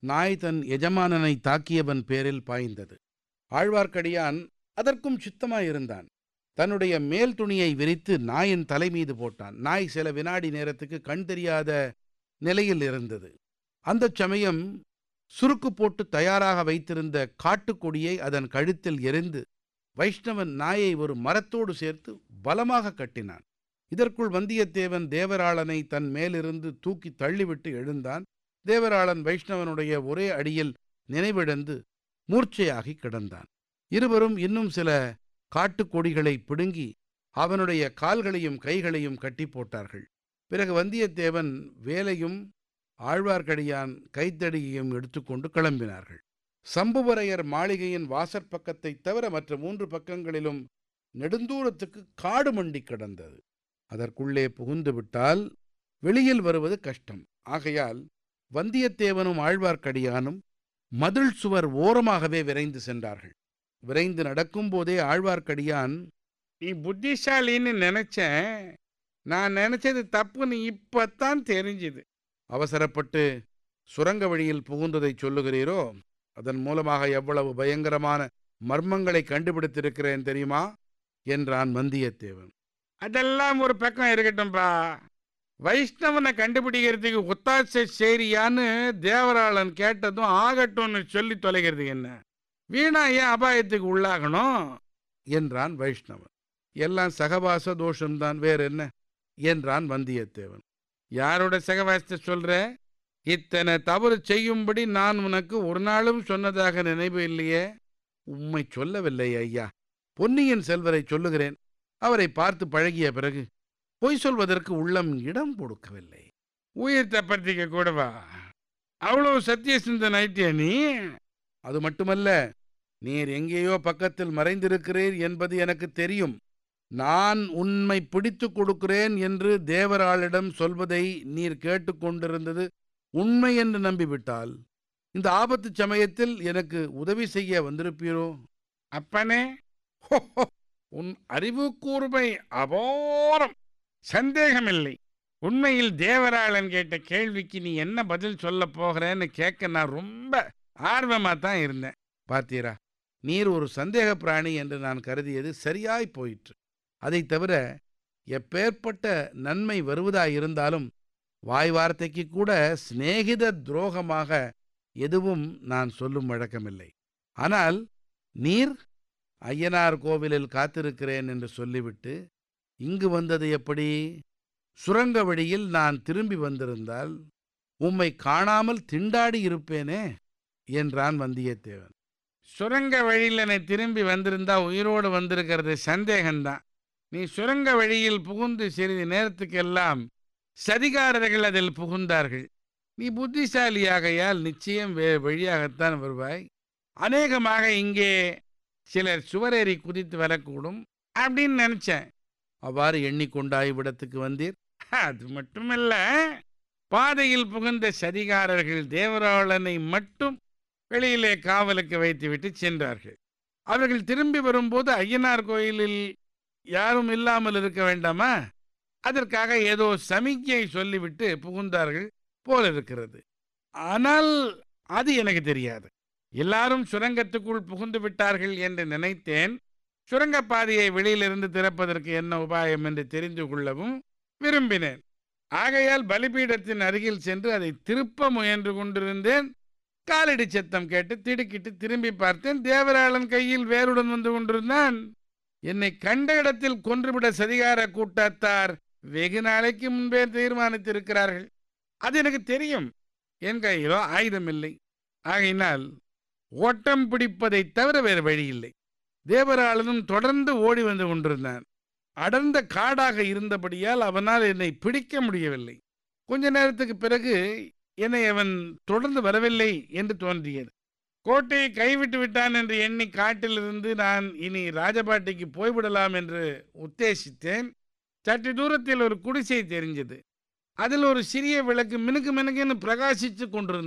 நாய் தன் எஜமானனை தாக்கியவன் பேரில் பாய்ந்தது ஆழ்வார்க்கடியான் அதற்கும் சித்தமாயிருந்தான் தன்னுடைய மேல் துணியை விரித்து நாயின் தலை மீது போட்டான் நாய் சில வினாடி நேரத்துக்கு கண் தெரியாத நிலையில் இருந்தது அந்தச் சமயம் சுருக்கு போட்டு தயாராக வைத்திருந்த காட்டுக்கொடியை அதன் கழுத்தில் எரிந்து வைஷ்ணவன் நாயை ஒரு மரத்தோடு சேர்த்து பலமாக கட்டினான் இதற்குள் வந்தியத்தேவன் தேவராளனை தன் மேலிருந்து தூக்கி தள்ளிவிட்டு எழுந்தான் தேவராளன் வைஷ்ணவனுடைய ஒரே அடியில் நினைவிழந்து மூர்ச்சையாகி கிடந்தான் இருவரும் இன்னும் சில காட்டுக்கொடிகளை பிடுங்கி அவனுடைய கால்களையும் கைகளையும் கட்டி போட்டார்கள் பிறகு வந்தியத்தேவன் வேலையும் ஆழ்வார்க்கடியான் கைத்தடியையும் எடுத்துக்கொண்டு கிளம்பினார்கள் சம்புவரையர் மாளிகையின் வாசற்பக்கத்தைத் தவிர மற்ற மூன்று பக்கங்களிலும் நெடுந்தூரத்துக்கு காடு மண்டி கிடந்தது அதற்குள்ளே புகுந்து விட்டால் வெளியில் வருவது கஷ்டம் ஆகையால் வந்தியத்தேவனும் ஆழ்வார்க்கடியானும் மதில் சுவர் ஓரமாகவே விரைந்து சென்றார்கள் விரைந்து நடக்கும்போதே ஆழ்வார்க்கடியான் நீ புத்திசாலின்னு நினைச்சேன் நான் நினைச்சது தப்புன்னு இப்பத்தான் தெரிஞ்சுது அவசரப்பட்டு சுரங்க வழியில் புகுந்ததைச் சொல்லுகிறீரோ அதன் மூலமாக எவ்வளவு பயங்கரமான மர்மங்களை கண்டுபிடித்திருக்கிறேன் தெரியுமா என்றான் வந்தியத்தேவன் அதெல்லாம் ஒரு பக்கம் இருக்கட்டும்பா வைஷ்ணவனை கண்டுபிடிக்கிறதுக்கு ஒத்தாசை சேரியான்னு தேவராளன் கேட்டதும் ஆகட்டும்னு சொல்லி தொலைகிறது என்ன வீணா ஏன் அபாயத்துக்கு உள்ளாகணும் என்றான் வைஷ்ணவன் எல்லாம் சகவாச தோஷம்தான் வேற என்ன என்றான் வந்தியத்தேவன் யாரோட சகவாசத்தை சொல்ற இத்தனை தவறு செய்யும்படி நான் உனக்கு ஒரு நாளும் சொன்னதாக நினைவு இல்லையே உம்மை சொல்லவில்லை ஐயா பொன்னியின் செல்வரை சொல்லுகிறேன் அவரை பார்த்து பழகிய பிறகு பொய் சொல்வதற்கு உள்ளம் இடம் கொடுக்கவில்லை உயிர் தப்பத்திக்க கூடவா அவ்வளவு சத்திய சிந்தன் ஆயிட்டியா நீ அது மட்டுமல்ல நீர் எங்கேயோ பக்கத்தில் மறைந்திருக்கிறீர் என்பது எனக்கு தெரியும் நான் உண்மை பிடித்து கொடுக்கிறேன் என்று தேவராளிடம் சொல்வதை நீர் கேட்டுக்கொண்டிருந்தது உண்மை என்று நம்பிவிட்டால் இந்த ஆபத்து சமயத்தில் எனக்கு உதவி செய்ய வந்திருப்பீரோ அப்பனே ஹோ, ஹோ, உன் அறிவு கூர்மை அபோரம் சந்தேகமில்லை உண்மையில் தேவராளன் கேட்ட கேள்விக்கு நீ என்ன பதில் சொல்ல போகிறேன்னு கேட்க நான் ரொம்ப ஆர்வமா தான் இருந்தேன் பார்த்தீரா நீர் ஒரு சந்தேக பிராணி என்று நான் கருதியது சரியாய் போயிற்று அதைத் தவிர எப்பேற்பட்ட நன்மை வருவதாயிருந்தாலும் வாய் வார்த்தைக்கு கூட சிநேகித துரோகமாக எதுவும் நான் சொல்லும் வழக்கமில்லை ஆனால் நீர் ஐயனார் கோவிலில் காத்திருக்கிறேன் என்று சொல்லிவிட்டு இங்கு வந்தது எப்படி சுரங்க வழியில் நான் திரும்பி வந்திருந்தால் உம்மை காணாமல் திண்டாடி இருப்பேனே என்றான் வந்தியத்தேவன் சுரங்க வழியில் என்னை திரும்பி வந்திருந்தா உயிரோடு வந்திருக்கிறது சந்தேகம்தான் நீ சுரங்க வழியில் புகுந்து சிறிது நேரத்துக்கெல்லாம் சதிகாரர்கள் அதில் புகுந்தார்கள் நீ புத்திசாலியாகையால் நிச்சயம் வே வழியாகத்தான் வருவாய் அநேகமாக இங்கே சிலர் சுவரேறி குதித்து வரக்கூடும் அப்படின்னு நினைச்சேன் அவ்வாறு எண்ணிக்கொண்டாய் இவ்விடத்துக்கு வந்தீர் அது மட்டுமல்ல பாதையில் புகுந்த சதிகாரர்கள் தேவராளனை மட்டும் வெளியிலே காவலுக்கு வைத்துவிட்டு சென்றார்கள் அவர்கள் திரும்பி வரும்போது ஐயனார் கோயிலில் யாரும் இல்லாமல் இருக்க வேண்டாமா அதற்காக ஏதோ சமிக்ஞை சொல்லிவிட்டு புகுந்தார்கள் போல இருக்கிறது ஆனால் அது எனக்கு தெரியாது எல்லாரும் சுரங்கத்துக்குள் புகுந்து விட்டார்கள் என்று நினைத்தேன் சுரங்கப்பாதையை வெளியிலிருந்து திறப்பதற்கு என்ன உபாயம் என்று தெரிந்து கொள்ளவும் விரும்பினேன் ஆகையால் பலிபீடத்தின் அருகில் சென்று அதை திருப்ப முயன்று கொண்டிருந்தேன் காலடி சத்தம் கேட்டு திடுக்கிட்டு திரும்பி பார்த்தேன் தேவராளன் கையில் வேருடன் வந்து கொண்டிருந்தான் என்னை கண்ட இடத்தில் கொன்றுவிட சதிகார கூட்டத்தார் வெகு நாளைக்கு முன்பே தீர்மானித்திருக்கிறார்கள் அது எனக்கு தெரியும் என் கையிலோ ஆயுதம் இல்லை ஆகையினால் ஓட்டம் பிடிப்பதைத் தவிர வேறு வழி இல்லை தேவராளனும் தொடர்ந்து ஓடி வந்து கொண்டிருந்தான் அடர்ந்த காடாக இருந்தபடியால் அவனால் என்னை பிடிக்க முடியவில்லை கொஞ்ச நேரத்துக்கு பிறகு என்னை அவன் தொடர்ந்து வரவில்லை என்று தோன்றியது கோட்டையை கைவிட்டு விட்டான் என்று எண்ணி காட்டிலிருந்து நான் இனி ராஜபாட்டைக்கு போய்விடலாம் என்று உத்தேசித்தேன் சற்று தூரத்தில் ஒரு குடிசை தெரிஞ்சது அதில் ஒரு சிறிய விளக்கு மினுக்கு மினுக்குன்னு பிரகாசித்து கொண்டிருந்தது